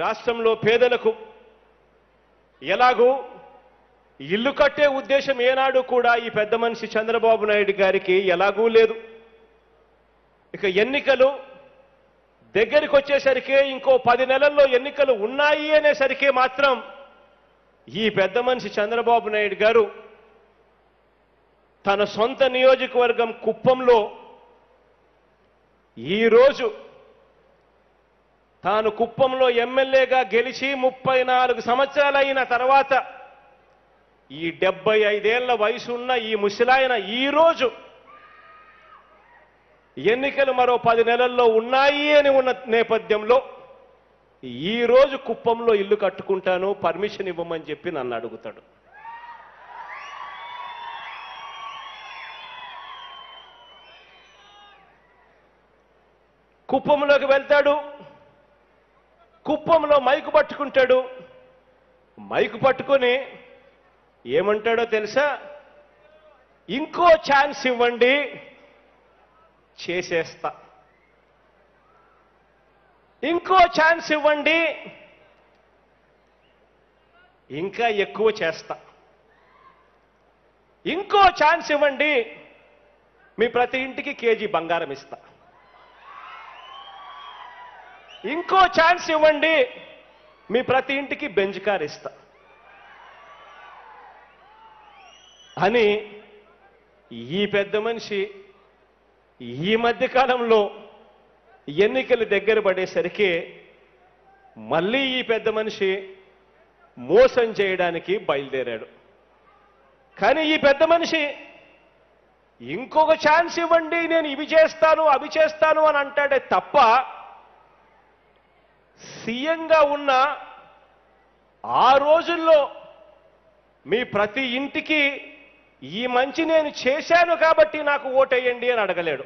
రాష్ట్రంలో పేదలకు ఎలాగూ ఇల్లు కట్టే ఉద్దేశం ఏనాడు కూడా ఈ పెద్ద మనిషి చంద్రబాబు నాయుడు గారికి ఎలాగూ లేదు ఇక ఎన్నికలు దగ్గరికి వచ్చేసరికి ఇంకో పది నెలల్లో ఎన్నికలు ఉన్నాయి అనేసరికి మాత్రం ఈ పెద్ద మనిషి చంద్రబాబు నాయుడు గారు తన సొంత నియోజకవర్గం కుప్పంలో ఈరోజు తాను కుప్పంలో ఎమ్మెల్యేగా గెలిచి ముప్పై నాలుగు సంవత్సరాలైన తర్వాత ఈ డెబ్బై ఐదేళ్ల వయసున్న ఈ ముసలాయన ఈరోజు ఎన్నికలు మరో పది నెలల్లో ఉన్నాయి అని ఉన్న నేపథ్యంలో ఈ రోజు కుప్పంలో ఇల్లు కట్టుకుంటాను పర్మిషన్ ఇవ్వమని చెప్పి నన్ను అడుగుతాడు కుప్పంలోకి వెళ్తాడు కుప్పంలో మైకు పట్టుకుంటాడు మైకు పట్టుకొని ఏమంటాడో తెలుసా ఇంకో ఛాన్స్ ఇవ్వండి చేసేస్తా ఇంకో ఛాన్స్ ఇవ్వండి ఇంకా ఎక్కువ చేస్తా ఇంకో ఛాన్స్ ఇవ్వండి మీ ప్రతి ఇంటికి కేజీ బంగారం ఇస్తా ఇంకో ఛాన్స్ ఇవ్వండి మీ ప్రతి ఇంటికి బెంజ్ కార్ ఇస్తా అని ఈ పెద్ద మనిషి ఈ మధ్య కాలంలో ఎన్నికలు దగ్గర పడేసరికి మళ్ళీ ఈ పెద్ద మనిషి మోసం చేయడానికి బయలుదేరాడు కానీ ఈ పెద్ద మనిషి ఇంకొక ఛాన్స్ ఇవ్వండి నేను ఇవి చేస్తాను అవి చేస్తాను అని అంటాడే తప్ప సీఎంగా ఉన్న ఆ రోజుల్లో మీ ప్రతి ఇంటికి ఈ మంచి నేను చేశాను కాబట్టి నాకు ఓటేయండి అని అడగలేడు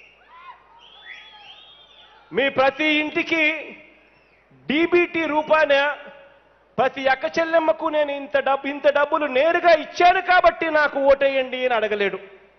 మీ ప్రతి ఇంటికి డీబీటీ రూపాన ప్రతి అక్క చెల్లెమ్మకు నేను ఇంత డబ్బు ఇంత డబ్బులు నేరుగా ఇచ్చాను కాబట్టి నాకు ఓటేయండి అని అడగలేడు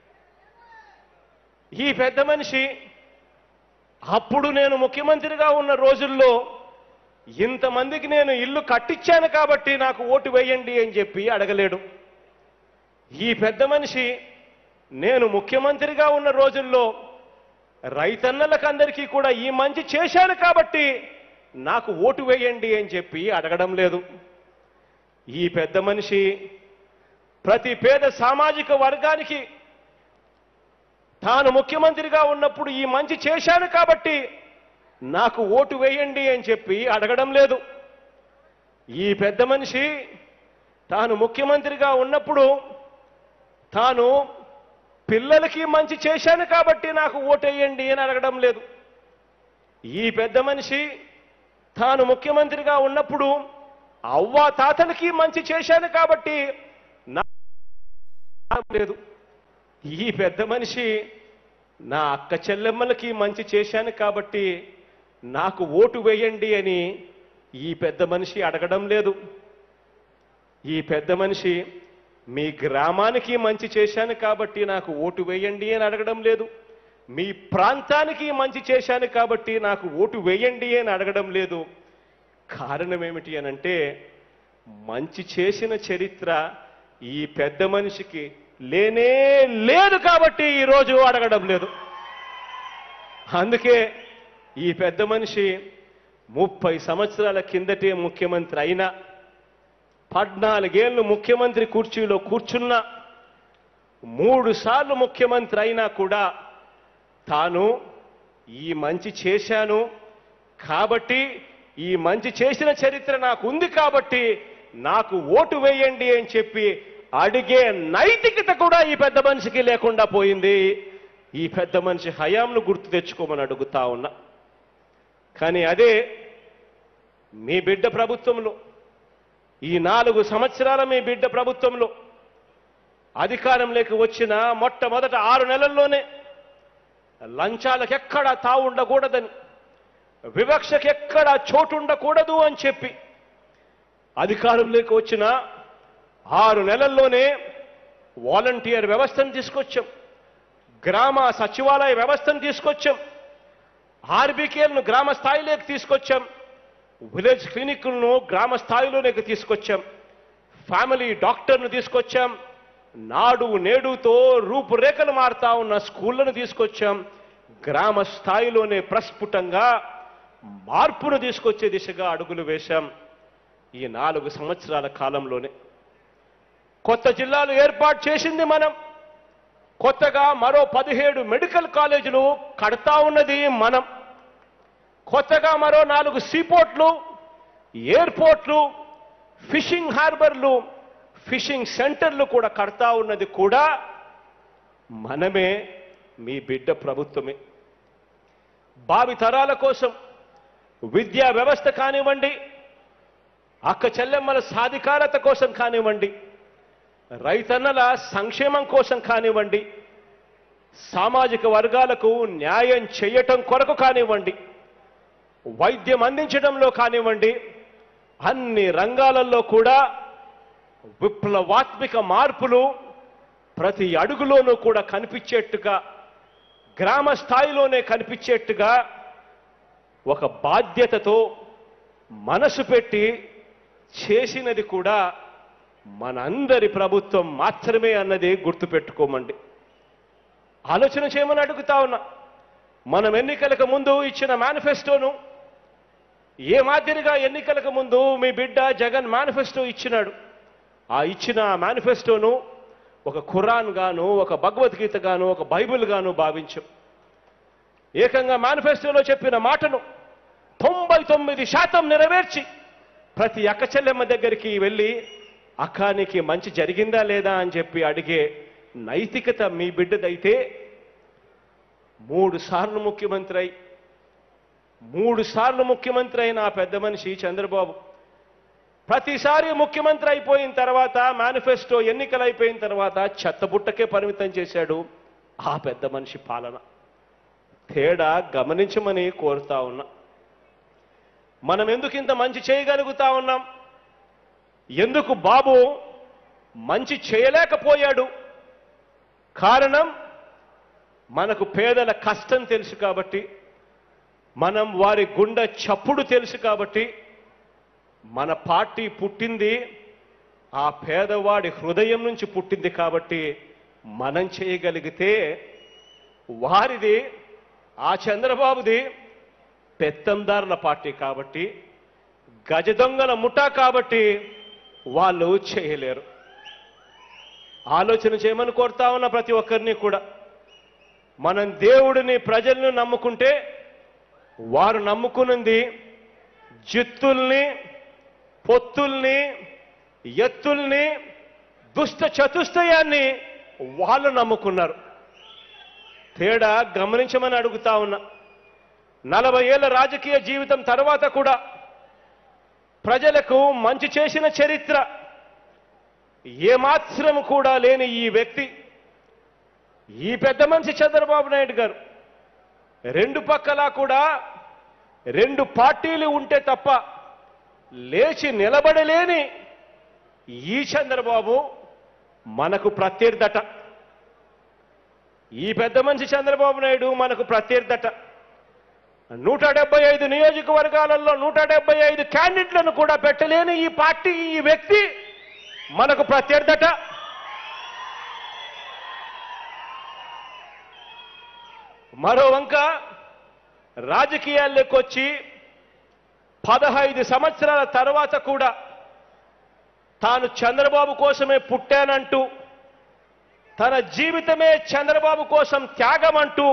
ఈ పెద్ద మనిషి అప్పుడు నేను ముఖ్యమంత్రిగా ఉన్న రోజుల్లో ఇంతమందికి నేను ఇల్లు కట్టించాను కాబట్టి నాకు ఓటు వేయండి అని చెప్పి అడగలేడు ఈ పెద్ద మనిషి నేను ముఖ్యమంత్రిగా ఉన్న రోజుల్లో రైతన్నలకు అందరికీ కూడా ఈ మంచి చేశాను కాబట్టి నాకు ఓటు వేయండి అని చెప్పి అడగడం లేదు ఈ పెద్ద మనిషి ప్రతి పేద సామాజిక వర్గానికి తాను ముఖ్యమంత్రిగా ఉన్నప్పుడు ఈ మంచి చేశాను కాబట్టి నాకు ఓటు వేయండి అని చెప్పి అడగడం లేదు ఈ పెద్ద మనిషి తాను ముఖ్యమంత్రిగా ఉన్నప్పుడు తాను పిల్లలకి మంచి చేశాను కాబట్టి నాకు ఓటేయండి అని అడగడం లేదు ఈ పెద్ద మనిషి తాను ముఖ్యమంత్రిగా ఉన్నప్పుడు అవ్వ తాతలకి మంచి చేశాను కాబట్టి నాకు లేదు ఈ పెద్ద మనిషి నా అక్క చెల్లెమ్మలకి మంచి చేశాను కాబట్టి నాకు ఓటు వేయండి అని ఈ పెద్ద మనిషి అడగడం లేదు ఈ పెద్ద మనిషి మీ గ్రామానికి మంచి చేశాను కాబట్టి నాకు ఓటు వేయండి అని అడగడం లేదు మీ ప్రాంతానికి మంచి చేశాను కాబట్టి నాకు ఓటు వేయండి అని అడగడం లేదు కారణం ఏమిటి అనంటే మంచి చేసిన చరిత్ర ఈ పెద్ద మనిషికి లేనే లేదు కాబట్టి ఈరోజు అడగడం లేదు అందుకే ఈ పెద్ద మనిషి ముప్పై సంవత్సరాల కిందటే ముఖ్యమంత్రి అయినా పద్నాలుగేళ్లు ముఖ్యమంత్రి కుర్చీలో కూర్చున్నా మూడు సార్లు ముఖ్యమంత్రి అయినా కూడా తాను ఈ మంచి చేశాను కాబట్టి ఈ మంచి చేసిన చరిత్ర నాకు ఉంది కాబట్టి నాకు ఓటు వేయండి అని చెప్పి అడిగే నైతికత కూడా ఈ పెద్ద మనిషికి లేకుండా పోయింది ఈ పెద్ద మనిషి హయాంను గుర్తు తెచ్చుకోమని అడుగుతా ఉన్నా కానీ అదే మీ బిడ్డ ప్రభుత్వంలో ఈ నాలుగు సంవత్సరాల మీ బిడ్డ ప్రభుత్వంలో అధికారంలోకి వచ్చిన మొట్టమొదట ఆరు నెలల్లోనే లంచాలకెక్కడా తావు ఉండకూడదని వివక్షకెక్కడా చోటు ఉండకూడదు అని చెప్పి అధికారంలోకి వచ్చిన ఆరు నెలల్లోనే వాలంటీర్ వ్యవస్థను తీసుకొచ్చాం గ్రామ సచివాలయ వ్యవస్థను తీసుకొచ్చాం ఆర్బీకేలను గ్రామ స్థాయిలోకి తీసుకొచ్చాం విలేజ్ క్లినిక్లను గ్రామ స్థాయిలోనికి తీసుకొచ్చాం ఫ్యామిలీ డాక్టర్ను తీసుకొచ్చాం నాడు నేడుతో రూపురేఖలు మారుతా ఉన్న స్కూళ్లను తీసుకొచ్చాం గ్రామ స్థాయిలోనే ప్రస్ఫుటంగా మార్పును తీసుకొచ్చే దిశగా అడుగులు వేశాం ఈ నాలుగు సంవత్సరాల కాలంలోనే కొత్త జిల్లాలు ఏర్పాటు చేసింది మనం కొత్తగా మరో పదిహేడు మెడికల్ కాలేజీలు కడతా ఉన్నది మనం కొత్తగా మరో నాలుగు సీపోర్ట్లు ఎయిర్పోర్ట్లు ఫిషింగ్ హార్బర్లు ఫిషింగ్ సెంటర్లు కూడా కడతా ఉన్నది కూడా మనమే మీ బిడ్డ ప్రభుత్వమే భావి తరాల కోసం విద్యా వ్యవస్థ కానివ్వండి అక్క చెల్లెమ్మల సాధికారత కోసం కానివ్వండి రైతన్నల సంక్షేమం కోసం కానివ్వండి సామాజిక వర్గాలకు న్యాయం చేయటం కొరకు కానివ్వండి వైద్యం అందించడంలో కానివ్వండి అన్ని రంగాలలో కూడా విప్లవాత్మిక మార్పులు ప్రతి అడుగులోనూ కూడా కనిపించేట్టుగా గ్రామ స్థాయిలోనే కనిపించేట్టుగా ఒక బాధ్యతతో మనసు పెట్టి చేసినది కూడా మనందరి ప్రభుత్వం మాత్రమే అన్నది గుర్తుపెట్టుకోమండి ఆలోచన చేయమని అడుగుతా ఉన్నా మనం ఎన్నికలకు ముందు ఇచ్చిన మేనిఫెస్టోను ఏ మాదిరిగా ఎన్నికలకు ముందు మీ బిడ్డ జగన్ మేనిఫెస్టో ఇచ్చినాడు ఆ ఇచ్చిన మేనిఫెస్టోను ఒక ఖురాన్ గాను ఒక భగవద్గీత గాను ఒక బైబిల్ గాను భావించం ఏకంగా మేనిఫెస్టోలో చెప్పిన మాటను తొంభై తొమ్మిది శాతం నెరవేర్చి ప్రతి అక్క చెల్లెమ్మ దగ్గరికి వెళ్ళి అక్క నీకు మంచి జరిగిందా లేదా అని చెప్పి అడిగే నైతికత మీ బిడ్డదైతే మూడు సార్లు ముఖ్యమంత్రి అయి మూడు సార్లు ముఖ్యమంత్రి అయిన ఆ పెద్ద మనిషి చంద్రబాబు ప్రతిసారి ముఖ్యమంత్రి అయిపోయిన తర్వాత మేనిఫెస్టో ఎన్నికలు అయిపోయిన తర్వాత చెత్తబుట్టకే పరిమితం చేశాడు ఆ పెద్ద మనిషి పాలన తేడా గమనించమని కోరుతా ఉన్నా మనం ఎందుకు ఇంత మంచి చేయగలుగుతా ఉన్నాం ఎందుకు బాబు మంచి చేయలేకపోయాడు కారణం మనకు పేదల కష్టం తెలుసు కాబట్టి మనం వారి గుండె చప్పుడు తెలుసు కాబట్టి మన పార్టీ పుట్టింది ఆ పేదవాడి హృదయం నుంచి పుట్టింది కాబట్టి మనం చేయగలిగితే వారిది ఆ చంద్రబాబుది పెత్తందారుల పార్టీ కాబట్టి గజ దొంగల ముఠా కాబట్టి వాళ్ళు చేయలేరు ఆలోచన చేయమని కోరుతా ఉన్న ప్రతి ఒక్కరిని కూడా మనం దేవుడిని ప్రజల్ని నమ్ముకుంటే వారు నమ్ముకున్నది జిత్తుల్ని పొత్తుల్ని ఎత్తుల్ని దుష్ట చతుష్టయాన్ని వాళ్ళు నమ్ముకున్నారు తేడా గమనించమని అడుగుతా ఉన్నా నలభై ఏళ్ల రాజకీయ జీవితం తర్వాత కూడా ప్రజలకు మంచి చేసిన చరిత్ర ఏమాత్రం కూడా లేని ఈ వ్యక్తి ఈ పెద్ద మనిషి చంద్రబాబు నాయుడు గారు రెండు పక్కలా కూడా రెండు పార్టీలు ఉంటే తప్ప లేచి నిలబడలేని ఈ చంద్రబాబు మనకు ప్రత్యర్థట ఈ పెద్ద మనిషి చంద్రబాబు నాయుడు మనకు ప్రత్యర్థట నూట డెబ్బై ఐదు నియోజకవర్గాలలో నూట డెబ్బై ఐదు క్యాండిడేట్లను కూడా పెట్టలేని ఈ పార్టీ ఈ వ్యక్తి మనకు ప్రత్యర్థట మరో వంక రాజకీయాల్లోకి వచ్చి పదహైదు సంవత్సరాల తర్వాత కూడా తాను చంద్రబాబు కోసమే పుట్టానంటూ తన జీవితమే చంద్రబాబు కోసం త్యాగమంటూ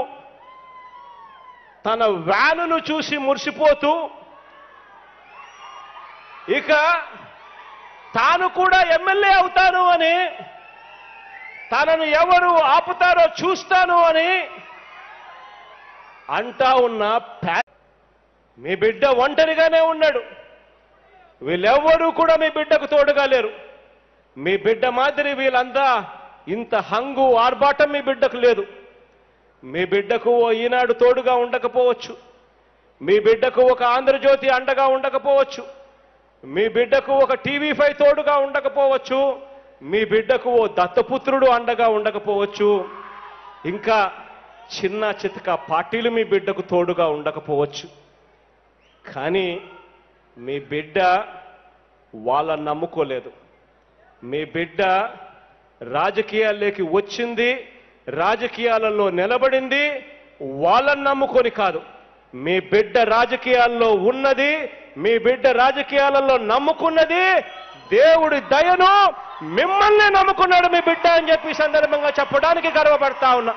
తన వ్యానును చూసి మురిసిపోతూ ఇక తాను కూడా ఎమ్మెల్యే అవుతాను అని తనను ఎవరు ఆపుతారో చూస్తాను అని అంటా ఉన్న ప్యా- మీ బిడ్డ ఒంటరిగానే ఉన్నాడు వీళ్ళెవ్వరూ కూడా మీ బిడ్డకు తోడుగా లేరు మీ బిడ్డ మాదిరి వీళ్ళంతా ఇంత హంగు ఆర్భాటం మీ బిడ్డకు లేదు మీ బిడ్డకు ఓ ఈనాడు తోడుగా ఉండకపోవచ్చు మీ బిడ్డకు ఒక ఆంధ్రజ్యోతి అండగా ఉండకపోవచ్చు మీ బిడ్డకు ఒక టీవీ ఫైవ్ తోడుగా ఉండకపోవచ్చు మీ బిడ్డకు ఓ దత్తపుత్రుడు అండగా ఉండకపోవచ్చు ఇంకా చిన్న చితక పార్టీలు మీ బిడ్డకు తోడుగా ఉండకపోవచ్చు కానీ మీ బిడ్డ వాళ్ళని నమ్ముకోలేదు మీ బిడ్డ రాజకీయాల్లోకి వచ్చింది రాజకీయాలలో నిలబడింది వాళ్ళని నమ్ముకొని కాదు మీ బిడ్డ రాజకీయాల్లో ఉన్నది మీ బిడ్డ రాజకీయాలలో నమ్ముకున్నది దేవుడి దయను మిమ్మల్ని నమ్ముకున్నాడు మీ బిడ్డ అని చెప్పి ఈ సందర్భంగా చెప్పడానికి గర్వపడతా ఉన్నా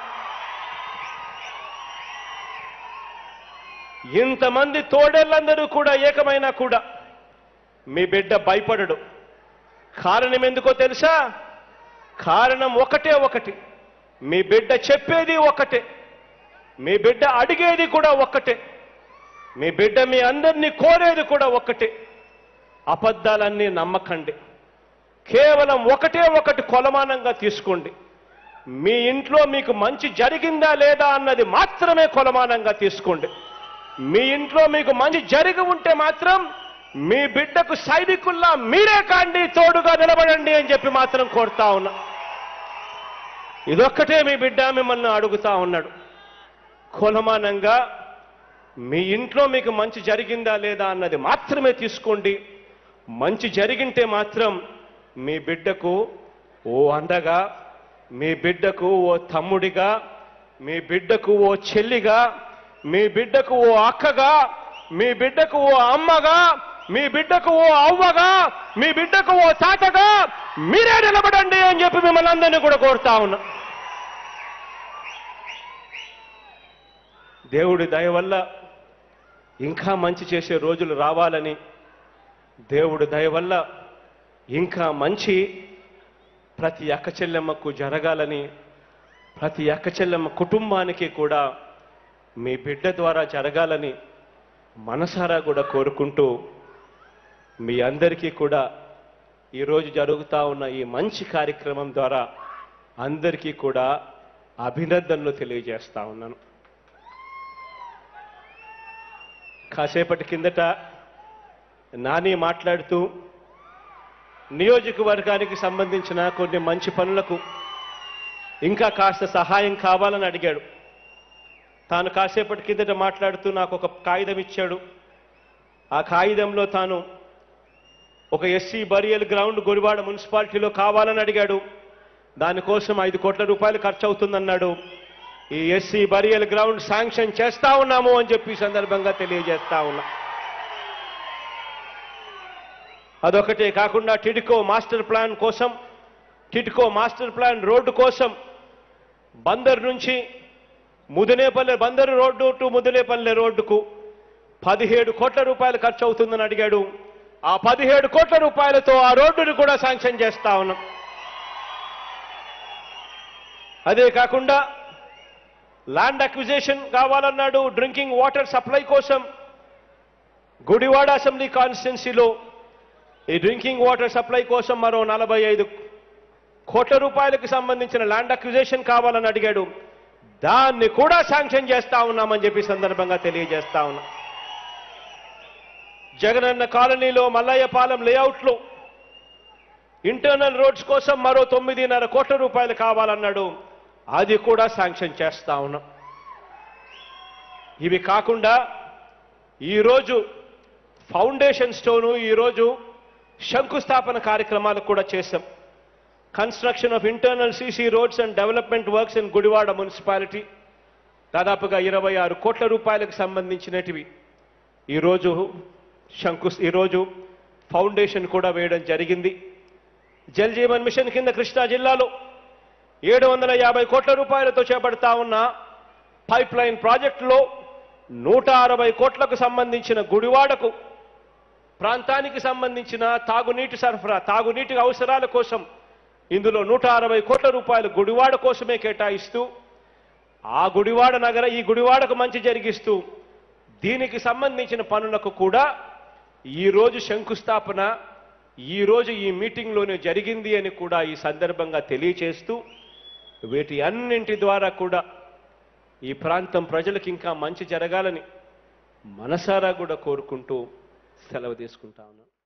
ఇంతమంది తోడేళ్ళందరూ కూడా ఏకమైనా కూడా మీ బిడ్డ భయపడడు కారణం ఎందుకో తెలుసా కారణం ఒకటే ఒకటి మీ బిడ్డ చెప్పేది ఒకటే మీ బిడ్డ అడిగేది కూడా ఒక్కటే మీ బిడ్డ మీ అందరినీ కోరేది కూడా ఒక్కటే అబద్ధాలన్నీ నమ్మకండి కేవలం ఒకటే ఒకటి కొలమానంగా తీసుకోండి మీ ఇంట్లో మీకు మంచి జరిగిందా లేదా అన్నది మాత్రమే కొలమానంగా తీసుకోండి మీ ఇంట్లో మీకు మంచి జరిగి ఉంటే మాత్రం మీ బిడ్డకు సైనికుల్లా మీరే కాండి తోడుగా నిలబడండి అని చెప్పి మాత్రం కోరుతా ఉన్నా ఇదొక్కటే మీ బిడ్డ మిమ్మల్ని అడుగుతా ఉన్నాడు కొలమానంగా మీ ఇంట్లో మీకు మంచి జరిగిందా లేదా అన్నది మాత్రమే తీసుకోండి మంచి జరిగింటే మాత్రం మీ బిడ్డకు ఓ అండగా మీ బిడ్డకు ఓ తమ్ముడిగా మీ బిడ్డకు ఓ చెల్లిగా మీ బిడ్డకు ఓ అక్కగా మీ బిడ్డకు ఓ అమ్మగా మీ బిడ్డకు ఓ అవ్వగా మీ బిడ్డకు ఓ తాతగా మీరే నిలబడండి అని చెప్పి మిమ్మల్ని అందరినీ కూడా కోరుతా ఉన్నా దేవుడి దయ వల్ల ఇంకా మంచి చేసే రోజులు రావాలని దేవుడి దయ వల్ల ఇంకా మంచి ప్రతి అక్క చెల్లెమ్మకు జరగాలని ప్రతి అక్క చెల్లెమ్మ కుటుంబానికి కూడా మీ బిడ్డ ద్వారా జరగాలని మనసారా కూడా కోరుకుంటూ మీ అందరికీ కూడా ఈరోజు జరుగుతూ ఉన్న ఈ మంచి కార్యక్రమం ద్వారా అందరికీ కూడా అభినందనలు తెలియజేస్తా ఉన్నాను కాసేపటి కిందట నాని మాట్లాడుతూ నియోజకవర్గానికి సంబంధించిన కొన్ని మంచి పనులకు ఇంకా కాస్త సహాయం కావాలని అడిగాడు తాను కాసేపటి కిందట మాట్లాడుతూ నాకు ఒక కాగితం ఇచ్చాడు ఆ కాగితంలో తాను ఒక ఎస్సీ బరియల్ గ్రౌండ్ గుడివాడ మున్సిపాలిటీలో కావాలని అడిగాడు దానికోసం ఐదు కోట్ల రూపాయలు ఖర్చు అవుతుందన్నాడు ఈ ఎస్సీ బరియల్ గ్రౌండ్ శాంక్షన్ చేస్తా ఉన్నాము అని చెప్పి ఈ సందర్భంగా తెలియజేస్తా ఉన్నా అదొకటే కాకుండా టిడ్కో మాస్టర్ ప్లాన్ కోసం టిడ్కో మాస్టర్ ప్లాన్ రోడ్డు కోసం బందర్ నుంచి ముదినేపల్లె బందరు రోడ్డు టు ముదినేపల్లె రోడ్డుకు పదిహేడు కోట్ల రూపాయలు ఖర్చు అవుతుందని అడిగాడు ఆ పదిహేడు కోట్ల రూపాయలతో ఆ రోడ్డును కూడా శాంక్షన్ చేస్తా ఉన్నాం అదే కాకుండా ల్యాండ్ అక్విజిషన్ కావాలన్నాడు డ్రింకింగ్ వాటర్ సప్లై కోసం గుడివాడ అసెంబ్లీ కాన్స్టిట్యున్సీలో ఈ డ్రింకింగ్ వాటర్ సప్లై కోసం మరో నలభై ఐదు కోట్ల రూపాయలకు సంబంధించిన ల్యాండ్ అక్విజిషన్ కావాలని అడిగాడు దాన్ని కూడా శాంక్షన్ చేస్తా ఉన్నామని చెప్పి సందర్భంగా తెలియజేస్తా ఉన్నా జగనన్న కాలనీలో మల్లయ్యపాలెం లేఅవుట్లో ఇంటర్నల్ రోడ్స్ కోసం మరో తొమ్మిదిన్నర కోట్ల రూపాయలు కావాలన్నాడు అది కూడా శాంక్షన్ చేస్తా ఉన్నాం ఇవి కాకుండా ఈరోజు ఫౌండేషన్ స్టోను ఈరోజు శంకుస్థాపన కార్యక్రమాలు కూడా చేశాం construction of internal CC roads and development works in Gudivada municipality దాదాపుగా ఇరవై ఆరు కోట్ల రూపాయలకు సంబంధించినటివి ఈరోజు శంకు ఈరోజు ఫౌండేషన్ కూడా వేయడం జరిగింది జల్ జీవన్ మిషన్ కింద కృష్ణా జిల్లాలో ఏడు వందల యాభై కోట్ల రూపాయలతో చేపడతా ఉన్న పైప్ లైన్ ప్రాజెక్టులో నూట అరవై కోట్లకు సంబంధించిన గుడివాడకు ప్రాంతానికి సంబంధించిన తాగునీటి సరఫరా తాగునీటి అవసరాల కోసం ఇందులో నూట అరవై కోట్ల రూపాయలు గుడివాడ కోసమే కేటాయిస్తూ ఆ గుడివాడ నగర ఈ గుడివాడకు మంచి జరిగిస్తూ దీనికి సంబంధించిన పనులకు కూడా ఈ రోజు శంకుస్థాపన ఈ రోజు ఈ మీటింగ్లోనే జరిగింది అని కూడా ఈ సందర్భంగా తెలియచేస్తూ వీటి అన్నింటి ద్వారా కూడా ఈ ప్రాంతం ప్రజలకు ఇంకా మంచి జరగాలని మనసారా కూడా కోరుకుంటూ సెలవు తీసుకుంటా ఉన్నాను